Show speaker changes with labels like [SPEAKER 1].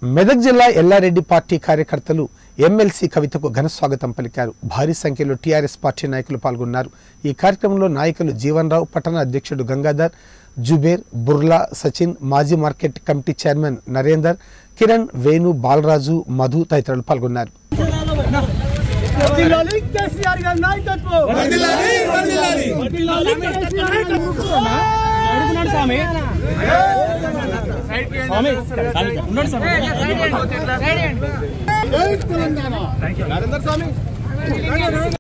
[SPEAKER 1] మెదక్ జిల్లా ఎల్లారెడ్డి పార్టీ కార్యకర్తలు ఎమ్మెల్సీ కవితకు ఘన స్వాగతం పలికారు భారీ సంఖ్యలో టీఆర్ఎస్ పార్టీ నాయకులు పాల్గొన్నారు ఈ కార్యక్రమంలో నాయకులు జీవన్ రావు పట్టణ అధ్యక్షుడు గంగాధర్ జుబేర్ బుర్లా సచిన్ మాజీ market committee chairman Narender Kiran Venu Balaraju Madhu తదితరులు పాల్గొన్నారు
[SPEAKER 2] వర్ధిల్లాలి కేసీఆర్ గారి నాయకత్వం
[SPEAKER 3] వర్ధిల్లాలి వర్ధిల్లాలి
[SPEAKER 2] వర్ధిల్లాలి కేసీఆర్ గారి నాయకత్వం అడుగున్నాడు స్వామి స్వామి ఉన్నాడు స్వామి
[SPEAKER 3] జై తెలంగాణ నరేందర్ స్వామి